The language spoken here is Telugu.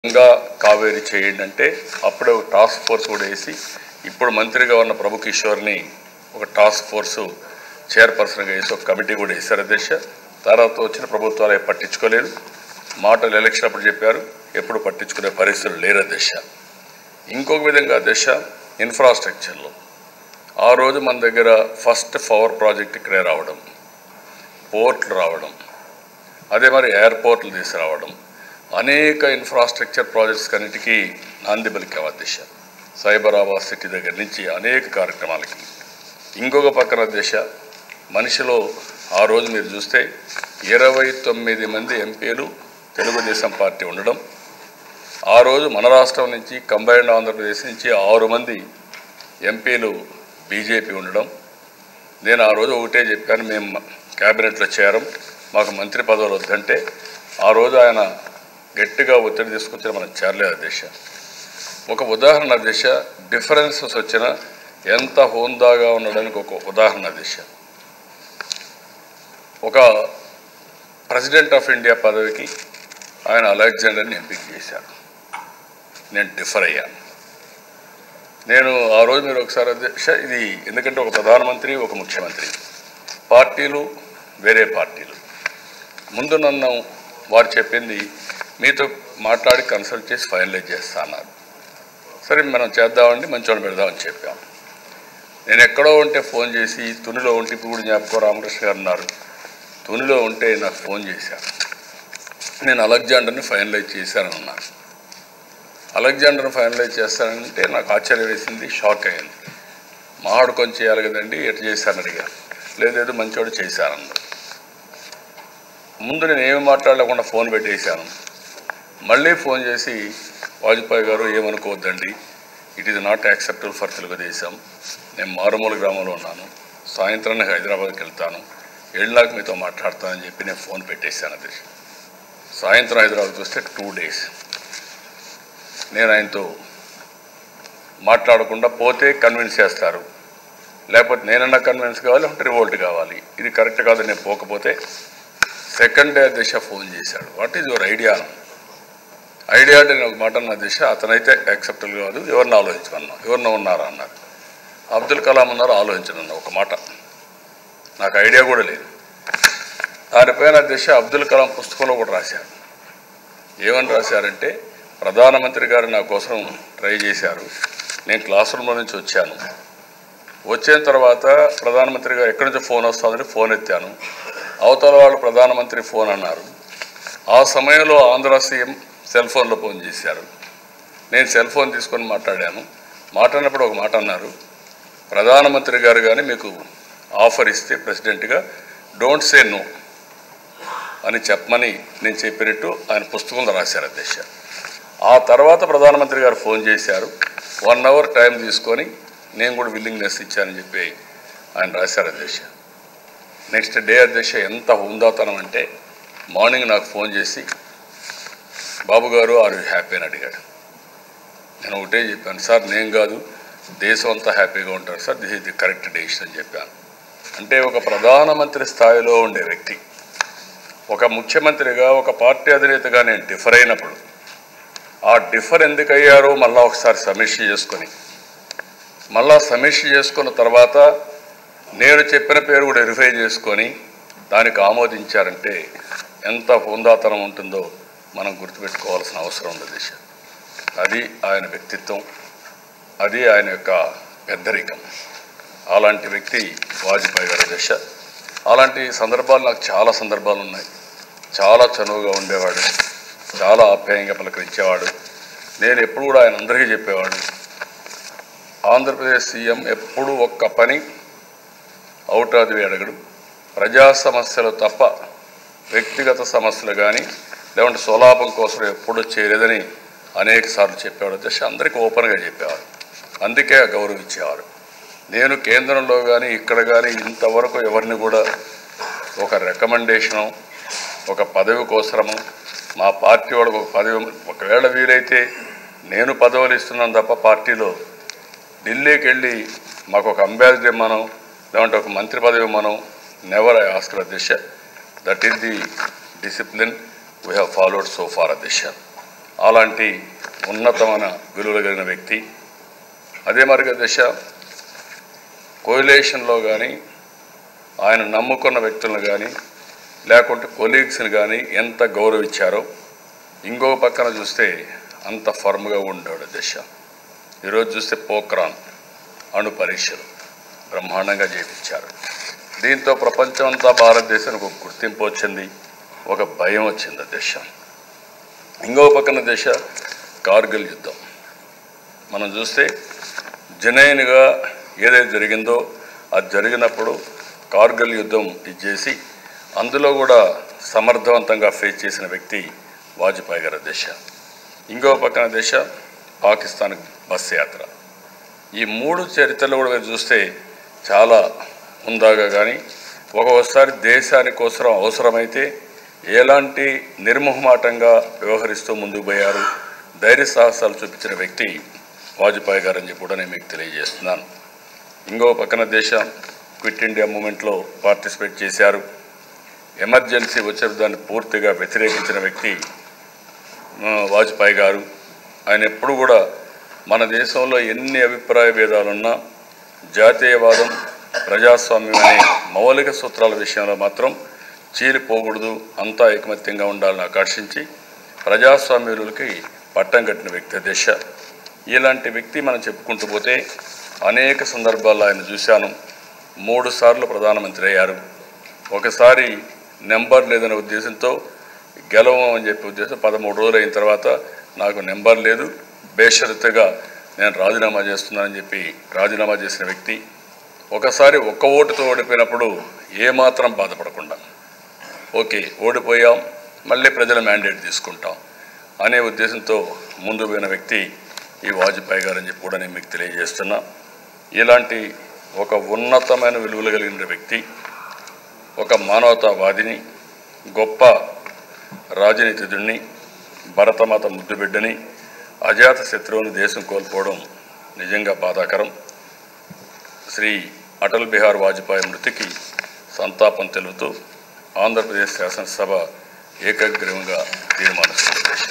గంగా కావేరి చేయండి అంటే అప్పుడే ఒక టాస్క్ ఫోర్స్ కూడా వేసి ఇప్పుడు మంత్రిగా ఉన్న ప్రభు కిషోర్ని ఒక టాస్క్ ఫోర్సు చైర్పర్సన్గా వేసి ఒక కమిటీ కూడా వేశారు అధ్యక్ష తర్వాత వచ్చిన ప్రభుత్వాలు అవి పట్టించుకోలేదు మాటలు ఎలక్షన్ అప్పుడు చెప్పారు ఎప్పుడు పట్టించుకునే పరిస్థితులు లేరు అధ్యక్ష ఇంకొక విధంగా అధ్యక్ష ఇన్ఫ్రాస్ట్రక్చర్లో ఆ రోజు మన దగ్గర ఫస్ట్ పవర్ ప్రాజెక్ట్ ఇక్కడే రావడం పోర్ట్లు రావడం అదే మరి ఎయిర్పోర్ట్లు తీసుకురావడం అనేక ఇన్ఫ్రాస్ట్రక్చర్ ప్రాజెక్ట్స్ కన్నిటికీ నాంది పలికాం అధ్యక్ష సైబరాబాద్ సిటీ దగ్గర నుంచి అనేక కార్యక్రమాలకి ఇంకొక పక్కన దిశ మనిషిలో ఆ రోజు మీరు చూస్తే ఇరవై తొమ్మిది మంది ఎంపీలు తెలుగుదేశం పార్టీ ఉండడం ఆ రోజు మన రాష్ట్రం నుంచి కంబైన్డ్ ఆంధ్రప్రదేశ్ నుంచి ఆరు మంది ఎంపీలు బీజేపీ ఉండడం నేను ఆ రోజు ఒకటే చెప్పాను మేము క్యాబినెట్లో చేరం మాకు మంత్రి పదవులు వద్దంటే ఆ రోజు ఆయన గట్టిగా ఒత్తిడి తీసుకొచ్చిన మనం చేరలేదు అధ్యక్ష ఒక ఉదాహరణ దిశ డిఫరెన్సెస్ వచ్చిన ఎంత హోందాగా ఉండడానికి ఒక ఉదాహరణ దిశ ఒక ప్రెసిడెంట్ ఆఫ్ ఇండియా పదవికి ఆయన అలెగ్జాండర్ని ఎంపిక చేశారు నేను డిఫర్ అయ్యాను నేను ఆ రోజు మీరు ఒకసారి అధ్యక్ష ఇది ఎందుకంటే ఒక ప్రధానమంత్రి ఒక ముఖ్యమంత్రి పార్టీలు వేరే పార్టీలు ముందు నన్ను వారు చెప్పింది మీతో మాట్లాడి కన్సల్ట్ చేసి ఫైనలైజ్ చేస్తా అన్నారు సరే మనం చేద్దామండి మంచోళ్ళు పెడదామని చెప్పాం నేను ఎక్కడో ఉంటే ఫోన్ చేసి తునిలో ఉంటే ఇప్పుడు కూడా జ్ఞాపకం రామకృష్ణ గారు ఉన్నారు తునిలో ఉంటే నాకు ఫోన్ చేశారు నేను అలెగ్జాండర్ని ఫైనలైజ్ చేశానని అన్నారు అలెగ్జాండర్ని ఫైనలైజ్ చేస్తానంటే నాకు ఆశ్చర్యం వేసింది షాక్ అయింది మావాడు కొంచెం చేయాలి కదండి ఎటు చేశాను అడిగారు లేదు లేదు మంచోడు చేశానన్నారు ముందు నేను ఏమి మాట్లాడలేకుండా ఫోన్ పెట్టేశాను మళ్ళీ ఫోన్ చేసి వాజ్పేయి గారు ఏమనుకోవద్దండి it is not acceptable for Telugu Desam నేను మారుమూల గ్రామంలో ఉన్నాను సాయంత్రాన్ని హైదరాబాద్కి వెళ్తాను వెళ్ళాక మీతో మాట్లాడతానని చెప్పి నేను ఫోన్ పెట్టేశాను అది సాయంత్రం హైదరాబాద్కి వస్తే టూ డేస్ నేను ఆయనతో మాట్లాడకుండా పోతే కన్విన్స్ చేస్తారు లేకపోతే నేనన్నా కన్విన్స్ కావాలి అంటే రివోల్ట్ కావాలి ఇది కరెక్ట్ కాదు నేను పోకపోతే సెకండ్ డే దిశ ఫోన్ చేశాడు what is your idea idea అంటే నేను ఒక మాట అన్న దిశ అతనైతే యాక్సెప్టబుల్ కాదు ఎవరిని ఆలోచించమన్నా ఎవరిని ఉన్నారా అన్నారు అబ్దుల్ కలాం ఉన్నారు ఆలోచించనన్న ఒక మాట నాకు ఐడియా కూడా లేదు దానిపైన దిశ అబ్దుల్ కలాం పుస్తకంలో కూడా రాశారు ఏమని రాశారంటే ప్రధానమంత్రి గారు నా కోసం ట్రై చేశారు నేను క్లాస్ రూమ్లో నుంచి వచ్చాను వచ్చిన తర్వాత ప్రధానమంత్రి గారు ఎక్కడి నుంచి ఫోన్ వస్తుందని ఫోన్ ఎత్తాను అవతల వాళ్ళు ప్రధానమంత్రి ఫోన్ అన్నారు ఆ సమయంలో ఆంధ్ర సీఎం సెల్ ఫోన్లో ఫోన్ చేశారు నేను సెల్ ఫోన్ తీసుకొని మాట్లాడాను మాట్లాడినప్పుడు ఒక మాట అన్నారు ప్రధానమంత్రి గారు కానీ మీకు ఆఫర్ ఇస్తే ప్రెసిడెంట్గా డోంట్ సే నో అని చెప్పమని నేను చెప్పినట్టు ఆయన పుస్తకంలో రాశారు అధ్యక్ష ఆ తర్వాత ప్రధానమంత్రి గారు ఫోన్ చేశారు వన్ అవర్ టైం తీసుకొని నేను కూడా విల్లింగ్నెస్ ఇచ్చానని చెప్పి ఆయన రాశారు అధ్యక్ష నెక్స్ట్ డే అధ్యక్ష ఎంత హుందాతనం అంటే మార్నింగ్ నాకు ఫోన్ చేసి బాబు గారు ఆర్ యూ హ్యాపీ అని అడిగాడు నేను ఒకటే చెప్పాను సార్ నేను కాదు దేశం అంతా హ్యాపీగా ఉంటారు sir this is the correct decision అని చెప్పాను అంటే ఒక ప్రధానమంత్రి స్థాయిలో ఉండే వ్యక్తి ఒక ముఖ్యమంత్రిగా ఒక పార్టీ అధినేతగా నేను డిఫర్ అయినప్పుడు ఆ డిఫర్ ఎందుకు అయ్యారో మళ్ళా ఒకసారి సమీక్ష చేసుకొని మళ్ళా సమీక్ష చేసుకున్న తర్వాత నేను చెప్పిన పేరు కూడా వెరిఫై చేసుకొని దానికి ఆమోదించారంటే ఎంత హుందాతనం ఉంటుందో మనం గుర్తుపెట్టుకోవాల్సిన అవసరం ఉంది దిశ అది ఆయన వ్యక్తిత్వం అది ఆయన యొక్క పెద్దరికం అలాంటి వ్యక్తి వాజ్పేయి గారి దశ అలాంటి సందర్భాలు నాకు చాలా సందర్భాలు ఉన్నాయి చాలా చనువుగా ఉండేవాడు చాలా ఆప్యాయంగా పలకరించేవాడు నేను ఎప్పుడు కూడా ఆయన అందరికీ చెప్పేవాడు ఆంధ్రప్రదేశ్ సీఎం ఎప్పుడు ఒక్క పని అవుట్ ఆఫ్ ది వే అడగడు ప్రజా సమస్యలు తప్ప వ్యక్తిగత సమస్యలు కానీ లేదంటే స్వలాభం కోసం ఎప్పుడూ చేయలేదని అనేక సార్లు చెప్పేవాడు దశ అందరికీ ఓపెన్గా చెప్పేవాడు అందుకే గౌరవించేవారు నేను కేంద్రంలో కానీ ఇక్కడ కానీ ఇంతవరకు ఎవరిని కూడా ఒక రికమెండేషను ఒక పదవి కోసరము మా పార్టీ వాళ్ళకు ఒక పదవి ఒకవేళ వీలైతే నేను పదవులు ఇస్తున్నాను తప్ప పార్టీలో ఢిల్లీకి వెళ్ళి మాకు ఒక అంబాసిడర్ ఇమ్మనం లేదంటే ఒక మంత్రి పదవి ఇమ్మనం నెవర్ ఐ ఆస్కర్ అధ్యక్ష that is the discipline we have followed so far అధ్యక్ష అలాంటి ఉన్నతమైన విలువలు కలిగిన వ్యక్తి అదే మరిగా దశ కోయిలేషన్లో కానీ ఆయన నమ్ముకున్న వ్యక్తులను కానీ లేకుంటే కొలీగ్స్ని కానీ ఎంత గౌరవించారో ఇంకో పక్కన చూస్తే అంత ఫర్మ్గా ఉండేవాడు దశ ఈరోజు చూస్తే పోక్రాన్ అణు పరీక్షలు బ్రహ్మాండంగా చేయించారు దీంతో ప్రపంచం అంతా భారతదేశానికి ఒక గుర్తింపు వచ్చింది ఒక భయం వచ్చింది ఆ దేశ ఇంకో పక్కన దేశ కార్గిల్ యుద్ధం మనం చూస్తే జనైన్గా ఏదైతే జరిగిందో అది జరిగినప్పుడు కార్గిల్ యుద్ధం ఇచ్చేసి అందులో కూడా సమర్థవంతంగా ఫేస్ చేసిన వ్యక్తి వాజ్పేయి గారి దేశ ఇంకో పక్కన దేశ పాకిస్తాన్ బస్ యాత్ర ఈ మూడు చరిత్రలు కూడా మీరు చూస్తే చాలా హుందాగా కానీ ఒక్కొక్కసారి దేశాని కోసం అవసరమైతే ఎలాంటి నిర్మోహమాటంగా వ్యవహరిస్తూ ముందుకు పోయారు ధైర్య సాహసాలు చూపించిన వ్యక్తి వాజ్పేయి గారు అని చెప్పి కూడా నేను మీకు తెలియజేస్తున్నాను ఇంకో పక్కన దేశం క్విట్ ఇండియా మూమెంట్లో పార్టిసిపేట్ చేశారు ఎమర్జెన్సీ వచ్చే దాన్ని పూర్తిగా వ్యతిరేకించిన వ్యక్తి ఆ, వాజ్పేయి గారు ఆయన ఎప్పుడు కూడా మన దేశంలో ఎన్ని అభిప్రాయ భేదాలున్నా జాతీయవాదం ప్రజాస్వామ్యం అనే మౌలిక సూత్రాల విషయంలో మాత్రం చీలిపోకూడదు అంతా ఐకమత్యంగా ఉండాలని ఆకర్షించి ప్రజాస్వామ్యులకి పట్టం కట్టిన వ్యక్తి దిశ ఇలాంటి వ్యక్తి మనం చెప్పుకుంటూ పోతే అనేక సందర్భాల్లో ఆయన చూశాను మూడు సార్లు ప్రధానమంత్రి అయ్యారు ఒకసారి నెంబర్ లేదనే ఉద్దేశంతో గెలవం అని చెప్పే ఉద్దేశం పదమూడు రోజులు అయిన తర్వాత నాకు నెంబర్ లేదు బేషరతుగా నేను రాజీనామా చేస్తున్నానని చెప్పి రాజీనామా చేసిన వ్యక్తి ఒకసారి ఒక్క ఓటుతో ఓడిపోయినప్పుడు ఏమాత్రం బాధపడకుండా ఓకే ఓడిపోయాం మళ్ళీ ప్రజల మ్యాండేట్ తీసుకుంటాం అనే ఉద్దేశంతో ముందు పోయిన వ్యక్తి ఈ వాజ్పేయి గారు అని చెప్పి కూడా నేను మీకు తెలియజేస్తున్నా ఇలాంటి ఒక ఉన్నతమైన విలువలు కలిగిన వ్యక్తి ఒక మానవతావాదిని గొప్ప రాజనీతిదుడిని భరతమాత ముద్దుబిడ్డని అజాత శత్రువుని దేశం కోల్పోవడం నిజంగా బాధాకరం శ్రీ అటల్ బిహార్ వాజ్పేయి మృతికి సంతాపం తెలుపుతూ ఆంధ్రప్రదేశ్ శాసనసభ ఏకగ్రీవంగా తీర్మానిస్తుంది